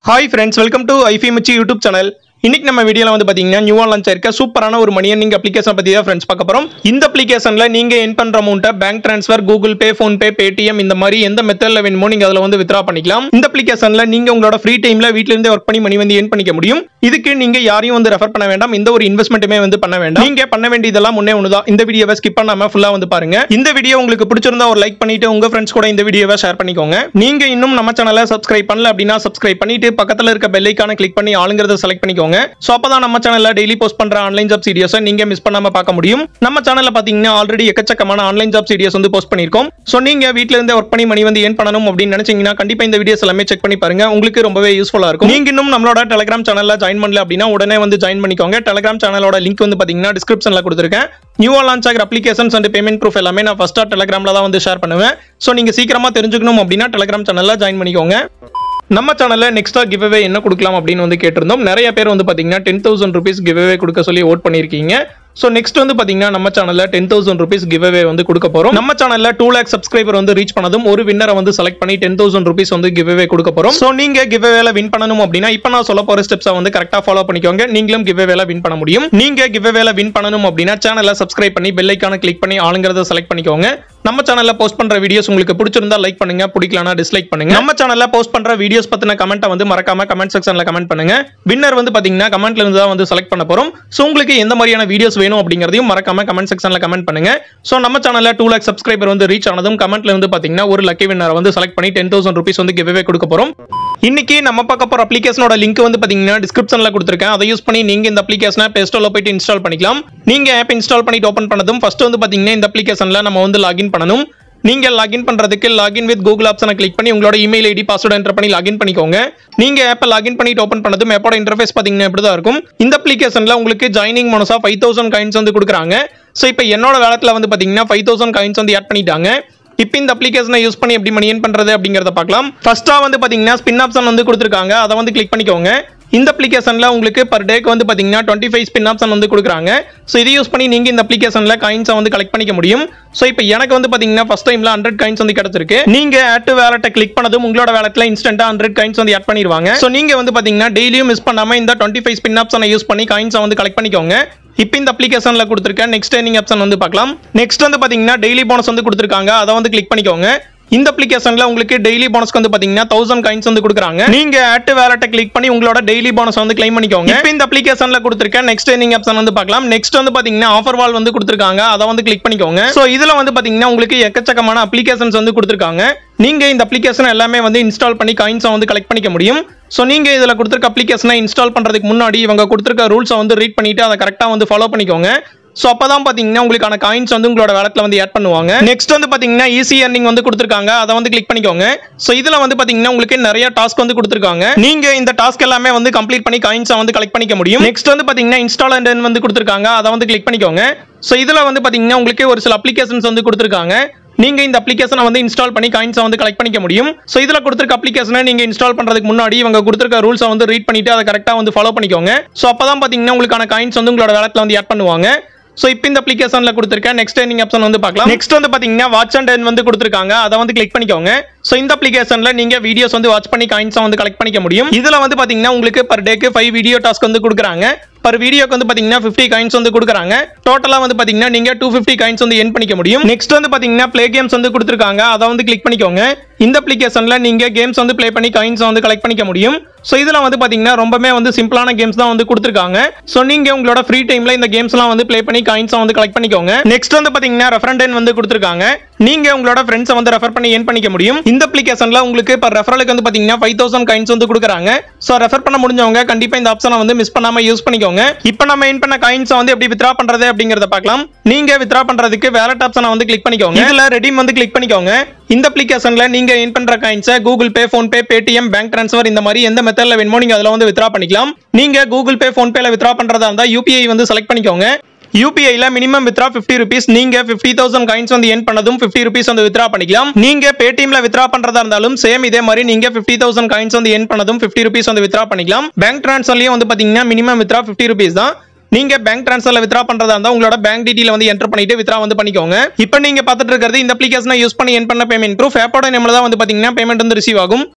hi friends welcome to ஐஃபி மிச்சி YouTube channel இன்னைக்கு நம்ம வீடியோல வந்து பாத்தீங்கன்னா நியூவா லான்ச் ஆயிருக்க சூப்பரான ஒரு மணி earning அப்ளிகேஷன் பத்தி தான் ஃப்ரெண்ட்ஸ் பார்க்க போறோம் இந்த அப்ளிகேஷன்ல நீங்க என் பண்ற அமௌண்ட்டை bank transfer Google Pay PhonePe Paytm இந்த மாதிரி எந்த மெத்தட்ல வேணுமோ நீங்க அதுல வந்து வித்ரா பண்ணிக்கலாம் இந்த அப்ளிகேஷன்ல நீங்க உங்களோட ஃப்ரீ டைம்ல வீட்ல இருந்தே ஒர்க் பண்ணி மணி வந்து ஏர்ன் பண்ணிக்க முடியும் இதுக்கு நீங்க யாரையும் வந்து ரெஃபர் பண்ண வேண்டாம் எந்த ஒரு இன்வெஸ்ட்மெண்ட்டுமே வந்து பண்ண வேண்டாம் நீங்க பண்ண வேண்டியதெல்லாம் முன்னே ஒண்ணுதான் இந்த வீடியோவை ஸ்கிப் பண்ணாம ஃபுல்லா வந்து பாருங்க இந்த வீடியோ உங்களுக்கு பிடிச்சிருந்தா ஒரு லைக் பண்ணிட்டு உங்க ஃப்ரெண்ட்ஸ் கூட இந்த வீடியோவை ஷேர் பண்ணிக்கோங்க நீங்க இன்னும் நம்ம சேனலை சப்ஸ்கிரைப் பண்ணல அப்படின்னா சப்ஸ்கிரைப் பண்ணிட்டு பக்கத்துல இருக்க பெல் ஐக்கான கிளிக் பண்ணி ஆளுங்கிறத செலக்ட் பண்ணிக்கோங்க சோ அப்பதான் நம்ம சேனல்ல டெய்லி போஸ்ட் பண்ற ஆன்லைன் ஜாப் வீடியோஸை நீங்க மிஸ் பண்ணாம பார்க்க முடியும் நம்ம சேனல்ல பாத்தீங்கன்னா ஆல்ரெடி எக்கச்சக்கமான ஆன்லைன் ஜாப் வீடியோஸ் வந்து போஸ்ட் பண்ணிருக்கோம் சோ நீங்க வீட்ல இருந்தே ஒர்க் பண்ணி மணி வந்து ஏன் பண்ணணும் அப்படின்னு நினைச்சீங்கன்னா கண்டிப்பா இந்த வீடியோஸ் எல்லாமே செக் பண்ணி பாருங்க உங்களுக்கு ரொம்பவே யூஸ்ஃபுல்லா இருக்கும் நீங்க இன்னும் நம்மளோட டெலிகிராம் சேனல்ல ஜாயின் பண்ணல அப்படின்னா உடனே வந்து ஜாயின் பண்ணிக்கோங்க டெலிகிராம் சேனலோட லிங்க் வந்து பாத்தீங்கன்னா டிஸ்கிரிப்ஷன்ல கொடுத்துருக்கேன் நியூவா லான்ச் ஆகிற அப்ளிகேஷன்ஸ் அண்ட் பேமெண்ட் ப்ரூஃப் எல்லாமே நான் ஃபர்ஸ்டா டெலிகிராம்ல தான் வந்து ஷேர் பண்ணுவேன் சோ நீங்க சீக்கிரமா தெரிஞ்சுக்கணும் அப்படின்னா டெலிகிராம் சேனல்ல ஜாயின் பண்ணிக்கோங்க நம்ம சேனல்ல நெக்ஸ்டா கிவ்அவே என்ன கொடுக்கலாம் அப்படின்னு வந்து கேட்டிருந்தோம் நிறைய பேர் வந்து பாத்தீங்கன்னா டென் தௌசண்ட் ருபீஸ் கிவ்அவே கொடுக்க சொல்லி ஓட் பண்ணிருக்கீங்க ஸோ நெக்ஸ்ட் வந்து பாத்தீங்கன்னா நம்ம சேனல்ல டென் தௌசண்ட் ருபீஸ் கிவ்அவே வந்து கொடுக்க போறோம் நம்ம சேனல்ல டூ லேக் சப்ஸ்கிரைபர் வந்து ரீச் பண்ணதும் ஒரு வின்னரை வந்து செலக்ட் பண்ணி டென் தௌசண்ட் ருபீஸ் வந்து கிவ்அவே கொடுக்க போறோம் ஸோ நீங்க கிவ்அவேல வின் பண்ணணும் அப்படின்னா இப்போ நான் சொல்ல போற ஸ்டெப்ஸை வந்து கரெக்டா ஃபாலோ பண்ணிக்கோங்க நீங்களும் கிவ்அவேல வின் பண்ண முடியும் நீங்க கிவ்அவேல வின் பண்ணணும் அப்படின்னா சேனலை சப்ஸ்கிரைப் பண்ணி பெல் ஐக்கான கிளிக் பண்ணி ஆளுங்கிறத செலக்ட் பண்ணிக்கோங்க நம்ம சேனல்ல போஸ்ட் பண்ற வீடியோஸ் உங்களுக்கு பிடிச்சிருந்தா லைக் பண்ணுங்க பிடிக்கலனா டிஸ்லைக் பண்ணுங்க நம்ம சேனல்ல போஸ்ட் பண்ற வீடியோஸ் பத்தின கமெண்ட்டை வந்து மறக்காம கமெண்ட் செக்ஷன்ல கமெண்ட் பண்ணுங்க வின்னர் வந்து பாத்தீங்கன்னா கமெண்ட்ல இருந்து தான் வந்து செலக்ட் பண்ண போறோம் சோ உங்களுக்கு எந்த மாதிரியான வீடியோஸ் வேணும் அப்படிங்கறதையும் மறக்காம கமெண்ட் செக்ஷன்ல கமெண்ட் பண்ணுங்க சோ நம்ம சேனல்ல டூ லேக் சப்ஸ்கிரைபர் வந்து ரீச் ஆனதும் கமெண்ட்ல இருந்து பாத்தீங்கன்னா ஒரு லக்கி வின்னரை வந்து செலக்ட் பண்ணி டென் தௌசண்ட் ருபீஸ் வந்து கிவ்வே கொடுக்க போறோம் இன்னைக்கு நம்ம பார்க்க போற அப்ளிகேஷனோட லிங்க் வந்து பாத்தீங்கன்னா டிஸ்கிரிப்ஷன்ல கொடுத்துருக்கேன் அதை யூஸ் பண்ணி நீங்க இந்த அப்ளிகேஷனை பிளே ஸ்டோர்ல போயிட்டு இன்ஸ்டால் பண்ணிக்கலாம் நீங்க ஆப் இன்ஸ்டால் பண்ணிட்டு ஓபன் பண்ணதும் ஃபர்ஸ்ட் வந்து பாத்தீங்கன்னா இந்த அப்ளிகேஷன்ல நம்ம வந்து லாகின் பண்ணணும் நீங்க லாகின் பண்றதுக்கு லாகின் வித் கூகுள் ஆப்ஷனை கிளிக் பண்ணி உங்களோட இமெயில் ஐடி பாஸ்வேர்ட் என்டர் பண்ணி லாகின் பண்ணிக்கோங்க நீங்க ஆப்பை லாகின் பண்ணிட்டு ஓப்பன் பண்ணதும் ஆப்போட இன்டர்ஃபேஸ் பாத்தீங்கன்னா இப்படி தான் இருக்கும் இந்த அப்ளிகேஷன்ல உங்களுக்கு ஜாயினிங் மோனஸா ஃபைவ் தௌசண்ட் காயின்ஸ் வந்து கொடுக்குறாங்க ஸோ இப்போ என்னோட வேலத்தில் வந்து பாத்தீங்கன்னா ஃபைவ் தௌசண்ட் காயின்ஸ் வந்து ஆட் பண்ணிட்டாங்க இப்போ இந்த அப்ளிகேஷனை யூஸ் பண்ணி எப்படி மணி earn பண்றது அப்படிங்கறத பார்க்கலாம் ஃபர்ஸ்டா வந்து பாத்தீங்கன்னா ஸ்பின் ஆப்ஷன் வந்து கொடுத்துருக்காங்க அதை வந்து கிளிக் பண்ணிக்கோங்க இந்த அப்ளிகேஷன்ல உங்களுக்கு பர் டேக்கு வந்து பாத்தீங்கன்னா டுவெண்ட்டி ஃபைவ் ஸ்பின் ஆப்ஷன் வந்து கொடுக்குறாங்க ஸோ இதை யூஸ் பண்ணி நீங்க இந்த அப்ளிகேஷன்ல காயின்ஸை வந்து கலெக்ட் பண்ணிக்க முடியும் ஸோ இப்போ எனக்கு வந்து பாத்தீங்கன்னா ஃபர்ஸ்ட் டைம்ல ஹண்ட்ரட் காயின்ஸ் வந்து கிடைச்சிருக்கு நீங்க ஆட் வேலட்டை கிளிக் பண்ணதும் உங்களோட வேலட்ல இன்ஸ்டன்டா ஹண்ட்ரட் காயின்ஸ் வந்து ஆட் பண்ணிடுவாங்க ஸோ நீங்க வந்து பாத்தீங்கன்னா டெய்லியும் மிஸ் பண்ணாம இந்த டுவெண்ட்டி ஃபைவ் ஸ்பின் ஆப்ஷனை யூஸ் பண்ணி காயின்ஸை வந்து கலெக்ட் பண்ணிக்கோங்க இப்போ இந்த அப்ளிகேஷன்ல கொடுத்துருக்க நெக்ஸ்ட் ஏர்னிங் ஆப்ஷன் வந்து பார்க்கலாம் நெக்ஸ்ட் வந்து பாத்தீங்கன்னா டெய்லி போனஸ் வந்து கொடுத்துருக்காங்க அதை வந்து கிளிக் பண்ணிக்கோங்க இந்த அப்ளிகேஷன்ல உங்களுக்கு டெய்லி போனஸ்க்கு வந்து பாத்தீங்கன்னா தௌசண்ட் காயின்ஸ் வந்து கொடுக்குறாங்க நீங்க ஆட் வேலட்டை கிளிக் பண்ணி உங்களோட டெய்லி போனஸ் வந்து கிளைம் பண்ணிக்கோங்க இப்போ இந்த அப்ளிகேஷன்ல கொடுத்துருக்க நெக்ஸ்ட் ஏர்னிங் ஆப்ஷன் வந்து பார்க்கலாம் நெக்ஸ்ட் வந்து பாத்தீங்கன்னா ஆஃபர் வால் வந்து கொடுத்துருக்காங்க அதை வந்து கிளிக் பண்ணிக்கோங்க சோ இதுல வந்து பாத்தீங்கன்னா உங்களுக்கு எக்கச்சக்கமான அப்ளிகேஷன்ஸ் வந்து கொடுத்துருக்காங்க நீங்க இந்த அப்ளிகேஷன் எல்லாமே வந்து இன்ஸ்டால் பண்ணி காயின்ஸை வந்து கலெக்ட் பண்ணிக்க முடியும் ஸோ நீங்க இதுல கொடுத்துருக்க அப்ளிகேஷனை இன்ஸ்டால் பண்றதுக்கு முன்னாடி இவங்க கொடுத்துருக்க ரூல்ஸை வந்து ரீட் பண்ணிட்டு அதை கரெக்டா வந்து ஃபாலோ பண்ணிக்கோங்க ஸோ அப்பதான் பாத்தீங்கன்னா உங்களுக்கான காயின்ஸ் வந்து உங்களோட வேலட்ல வந்து ஆட் பண்ணுவாங்க நெக்ஸ்ட் வந்து பாத்தீங்கன்னா ஈஸி earning வந்து கொடுத்துருக்காங்க அதை வந்து கிளிக் பண்ணிக்கோங்க ஸோ இதுல வந்து பாத்தீங்கன்னா உங்களுக்கு நிறைய டாஸ்க் வந்து கொடுத்துருக்காங்க நீங்க இந்த டாஸ்க் எல்லாமே வந்து கம்ப்ளீட் பண்ணி காயின்ஸை வந்து கலெக்ட் பண்ணிக்க முடியும் நெக்ஸ்ட் வந்து பாத்தீங்கன்னா இன்ஸ்டால் அண்ட் வந்து கொடுத்துருக்காங்க அதை வந்து கிளிக் பண்ணிக்கோங்க ஸோ இதுல வந்து பாத்தீங்கன்னா உங்களுக்கு ஒரு சில அப்ளிகேஷன்ஸ் வந்து கொடுத்துருக்காங்க நீங்க இந்த அப்ளிகேஷனை வந்து இன்ஸ்டால் பண்ணி காயின்ஸை வந்து கலெக்ட் பண்ணிக்க முடியும் ஸோ இதுல கொடுத்துருக்க அப்ளிகேஷனை நீங்க இன்ஸ்டால் பண்றதுக்கு முன்னாடி இவங்க கொடுத்துருக்க ரூல்ஸை வந்து ரீட் பண்ணிட்டு அதை கரெக்டா வந்து ஃபாலோ பண்ணிக்கோங்க ஸோ அப்பதான் பாத்தீங்கன்னா உங்களுக்கான காயின்ஸ் வந்து உங்களோட வேலட்ல வந்து ஆட் பண்ணுவாங்க ஸோ இப்போ இந்த அப்ளிகேஷன்ல கொடுத்துருக்க நெக்ஸ்ட் ஏர்னிங் ஆப்ஷன் வந்து பார்க்கலாம் நெக்ஸ்ட் வந்து பாத்தீங்கன்னா வாட்ச் அண்ட் earn வந்து கொடுத்துருக்காங்க அதை வந்து கிளிக் பண்ணிக்கோங்க ஸோ இந்த அப்ளிகேஷன்ல நீங்க வீடியோஸ் வந்து வாட்ச் பண்ணி காயின்ஸை வந்து கலெக்ட் பண்ணிக்க முடியும் இதுல வந்து பாத்தீங்கன்னா உங்களுக்கு பர் டேக்கு ஃபைவ் வீடியோ டாஸ்க் வந்து கொடுக்குறாங்க பர் வீடியோக்கு வந்து பாத்தீங்கன்னா 50 காயின்ஸ் வந்து கொடுக்குறாங்க டோட்டலா வந்து பாத்தீங்கன்னா நீங்க டூ ஃபிஃப்டி காயின்ஸ் வந்து என் பண்ணிக்க முடியும் நெக்ஸ்ட் வந்து பாத்தீங்கன்னா ப்ளே கேம்ஸ் வந்து கொடுத்துருக்காங்க அதை வந்து கிளிக் பண்ணிக்கோங்க இந்த அப்ளிகேஷன்ல நீங்க கேம்ஸ் வந்து ப்ளே பண்ணி காயின்ஸ் வந்து கலெக்ட் பண்ணிக்க முடியும் ஸோ இதுல வந்து பாத்தீங்கன்னா ரொம்பவே வந்து சிம்பிளான கேம்ஸ் தான் வந்து கொடுத்துருக்காங்க ஸோ நீங்க உங்களோட ஃப்ரீ டைம்ல இந்த கேம்ஸ்லாம் வந்து ப்ளே பண்ணி காயின்ஸ் வந்து கலெக்ட் பண்ணிக்கோங்க நெக்ஸ்ட் வந்து பாத்தீங்கன்னா ரெஃபரண்ட் வந்து கொடுத்துருக்காங்க நீங்க உங்களோட ஃப்ரெண்ட்ஸை வந்து ரெஃபர் பண்ணி ஏன் பண்ணிக்க முடியும் இந்த அப்ளிகேஷன்ல உங்களுக்கு இப்போ ரெஃபரலுக்கு வந்து பாத்தீங்கன்னா ஃபைவ் தௌசண்ட் காயின்ஸ் வந்து கொடுக்குறாங்க ஸோ ரெஃபர் பண்ண முடிஞ்சவங்க கண்டிப்பா இந்த ஆப்ஷனை வந்து மிஸ் பண்ணாம யூஸ் பண்ணிக்கோங்க இப்போ நம்ம ஏன் பண்ண காயின்ஸை வந்து எப்படி வித்ரா பண்றது அப்படிங்கறத பார்க்கலாம் நீங்க வித்ரா பண்றதுக்கு வேலட் ஆப்ஷனை வந்து கிளிக் பண்ணிக்கோங்க இதுல ரெடீம் வந்து கிளிக் பண்ணிக்கோங்க இந்த அப்ளிகேஷன்ல நீங்க ஏன் பண்ற காயின்ஸை Google Pay PhonePe Paytm bank transfer இந்த மாதிரி எந்த மெத்தட்ல வேணுமோ நீங்க அதுல வந்து வித்ரா பண்ணிக்கலாம் நீங்க கூகுள் பே ஃபோன் பேல வித்ரா பண்றதா இருந்தா யூபிஐ வந்து செலக்ட் பண்ணிக்கோங்க யூபிஐல மினிமம் வித்ரா ஃபிஃப்டி ருபீஸ் நீங்க ஃபிஃப்டி தௌசண்ட் காயின்ஸ் வந்து என் பண்ணதும் ஃபிஃப்டி ருபீஸ் வந்து வித்ரா பண்ணிக்கலாம் நீங்க பேடிஎம்ல வித்ரா பண்றதா இருந்தாலும் சேம் இதே மாதிரி நீங்க ஃபிஃப்டி தௌசண்ட் காயின்ஸ் வந்து என் பண்ணதும் ஃபிஃப்டி ருபீஸ் வந்து வித்ரா பண்ணிக்கலாம் பேங்க் ட்ரான்ஸ்ஃபர்லயும் வந்து பாத்தீங்கன்னா மினிமம் வித்ரா ஃபிஃப்டி ருபீஸ் தான் நீங்க பேங்க் ட்ரான்ஸ்ஃபர்ல வித்ரா பண்றதா இருந்தா உங்களோட பேங்க் டீடைல் வந்து என்டர் பண்ணிட்டு வித்ரா வந்து பண்ணிக்கோங்க இப்போ நீங்க பார்த்துட்டு இருக்கிறது இந்த அப்ளிகேஷனை யூஸ் பண்ணி என் பண்ண பேமெண்ட் ப்ரூஃப் ஆப்போட நேம்ல தான் வந்து பாத்தீங்கன்னா பேமெண்ட் வந்து ரிசீவ் ஆகும்